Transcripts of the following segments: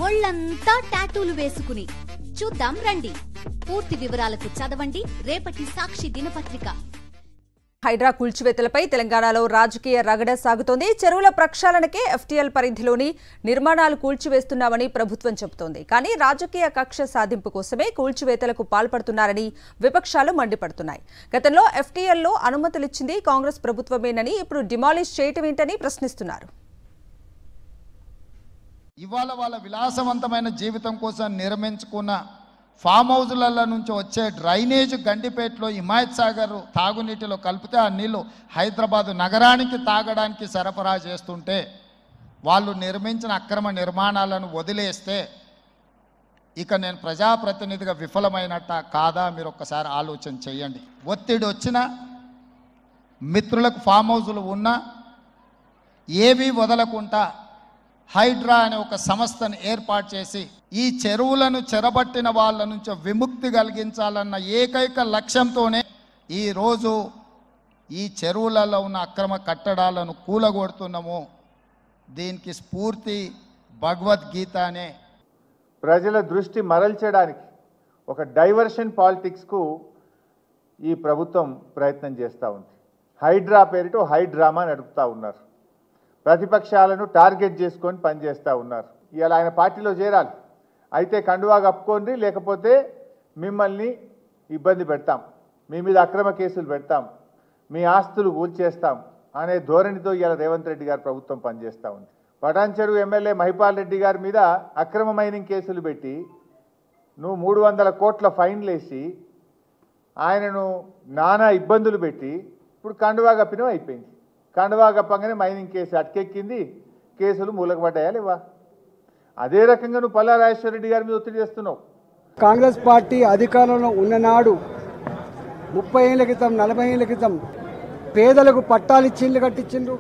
ఒళ్ళంతా టాటూలు వేసుకుని చూద్దాం రండి పూర్తి వివరాలకు చదవండి రేపటి సాక్షి దినపత్రిక హైడ్రా కూల్చివేతలపై తెలంగాణలో రాజకీయ రగడ సాగుతోంది చెరువుల ప్రక్షాళనకే ఎఫ్టీఎల్ పరిధిలోని నిర్మాణాలు కూల్చివేస్తున్నామని ప్రభుత్వం చెబుతోంది కానీ రాజకీయ కక్ష సాధింపు కోసమే కూల్చివేతలకు పాల్పడుతున్నారని విపక్షాలు మండిపడుతున్నాయి గతంలో ఎఫ్టీఎల్లో అనుమతులిచ్చింది కాంగ్రెస్ ప్రభుత్వమేనని ఇప్పుడు డిమాలిష్ చేయటం ఏంటని ప్రశ్నిస్తున్నారు ఇవాళ వాళ్ళ విలాసవంతమైన జీవితం కోసం నిర్మించుకున్న ఫామ్ హౌజులలో నుంచి వచ్చే డ్రైనేజ్ గండిపేటలో హిమాయత్ సాగర్ తాగునీటిలో కలిపితే ఆ నీళ్లు హైదరాబాదు నగరానికి తాగడానికి సరఫరా చేస్తుంటే వాళ్ళు నిర్మించిన అక్రమ నిర్మాణాలను వదిలేస్తే ఇక నేను ప్రజాప్రతినిధిగా విఫలమైనట్ట కాదా మీరు ఒక్కసారి ఆలోచన చేయండి ఒత్తిడి వచ్చినా మిత్రులకు ఫామ్ హౌజులు ఉన్నా ఏవి వదలకుండా హైడ్రా అనే ఒక సంస్థను ఏర్పాటు చేసి ఈ చెరువులను చెరబట్టిన వాళ్ళ నుంచి విముక్తి కలిగించాలన్న ఏకైక లక్ష్యంతోనే ఈరోజు ఈ చెరువులలో ఉన్న అక్రమ కట్టడాలను కూలగొడుతున్నాము దీనికి స్ఫూర్తి భగవద్గీత అనే ప్రజల దృష్టి మరల్చడానికి ఒక డైవర్షన్ పాలిటిక్స్కు ఈ ప్రభుత్వం ప్రయత్నం చేస్తూ ఉంది హైడ్రా పేరిట హై డ్రామా నడుపుతూ ఉన్నారు ప్రతిపక్షాలను టార్గెట్ చేసుకొని పనిచేస్తూ ఉన్నారు ఇవాళ ఆయన పార్టీలో చేరాలి అయితే కండువా కప్పుకోండి లేకపోతే మిమ్మల్ని ఇబ్బంది పెడతాం మీ మీద అక్రమ కేసులు పెడతాం మీ ఆస్తులు కూల్చేస్తాం అనే ధోరణితో ఇవాళ రేవంత్ రెడ్డి గారు ప్రభుత్వం పనిచేస్తూ ఉంది పటాన్చెరు ఎమ్మెల్యే మహిపాల్ రెడ్డి గారి మీద అక్రమ మైనింగ్ కేసులు పెట్టి నువ్వు మూడు వందల కోట్ల ఫైన్లు వేసి ఆయనను నానా ఇబ్బందులు పెట్టి ఇప్పుడు కండువా కప్పినం అయిపోయింది కండువా కప్పంగానే మైనింగ్ కేసు అటకెక్కింది కేసులు మూలకపడ్డాయా లేవా అదే రకంగా నువ్వు పల్లా రాజేశ్వర రెడ్డి గారి మీద ఒత్తిడి చేస్తున్నావు కాంగ్రెస్ పార్టీ అధికారంలో ఉన్ననాడు ముప్పై ఏళ్ళ క్రితం నలభై ఏళ్ళ క్రితం పేదలకు పట్టాలు ఇచ్చి ఇల్లు కట్టించిండ్రు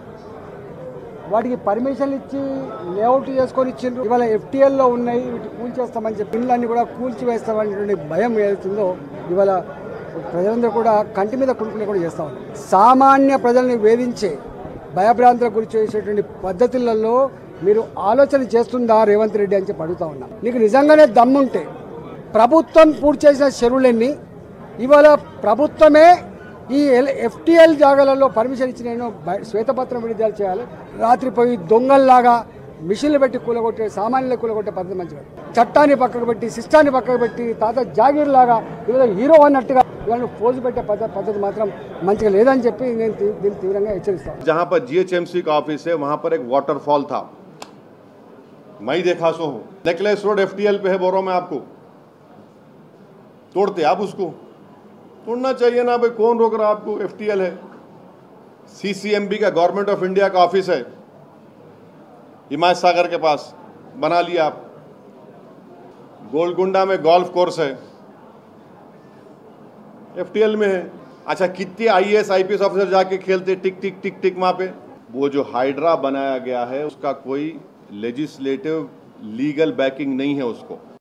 వాటికి పర్మిషన్లు ఇచ్చి లేఅవుట్ చేసుకొని ఇచ్చిండ్రు ఇవాళ ఎఫ్టీఎల్లో ఉన్నాయి వీటి కూల్చేస్తామని చెప్పి ఇళ్ళన్నీ కూడా కూల్చివేస్తామనేటువంటి భయం ఏదైతుందో ఇవాళ ప్రజలందరూ కూడా కంటి మీద కులుకునే కూడా చేస్తా ఉన్నారు సామాన్య ప్రజల్ని వేధించే భయభ్రాంతులకు గురి చేసేటువంటి పద్ధతులలో మీరు ఆలోచన చేస్తుందా రేవంత్ రెడ్డి అని చెప్పి అడుగుతా ఉన్నా నీకు నిజంగానే దమ్ముంటే ప్రభుత్వం పూర్తి చేసిన చెరువులన్నీ ఇవాళ ప్రభుత్వమే ఈ ఎఫ్టీఎల్ జాగాలలో పర్మిషన్ ఇచ్చిన నేను బయ- శ్వేతపత్రం విడుదల చేయాలి రాత్రి పోయి దొంగల్లాగా మిషన్లు పెట్టి కూలగొట్టే సామాన్యులు కూలగొట్టే పద్ధతి మంచిగా చట్టాన్ని పక్కకు పెట్టి సిస్టాన్ని పక్కకు పెట్టి తాత జాగీర్ లాగా ఇవాళ హీరో అన్నట్టుగా ఇవాళ పోజు పెట్టే పద్ధతి పద్ధతి మాత్రం మంచిగా లేదని చెప్పి నేను తీ- దీన్ని తీవ్రంగా హెచ్చరిస్తాను जहां पर जीएचएमसी का ऑफिस है वहां पर एक वाटरफॉल था मैं ही देखा सो हूं नेकलेस रोड एफटीएल पे है बोरो में आपको तोड़ते आप उसको तोड़ना चाहिए ना भाई कौन रोक रहा आपको एफटीएल है सीसीएमबी का गवर्नमेंट ऑफ इंडिया का ऑफिस है हिमायत सागर के पास बना लिया आप गोलकुंडा में गोल्फ कोर्स है एफटीएल में है अच्छा कितने आईएएस आईपीएस ऑफिसर जाके खेलते टिक टिक टिक टिक वहां पे वो जो हाइड्रा बनाया गया है उसका कोई लेजिस्लेटिव लीगल बैकिंग नहीं है उसको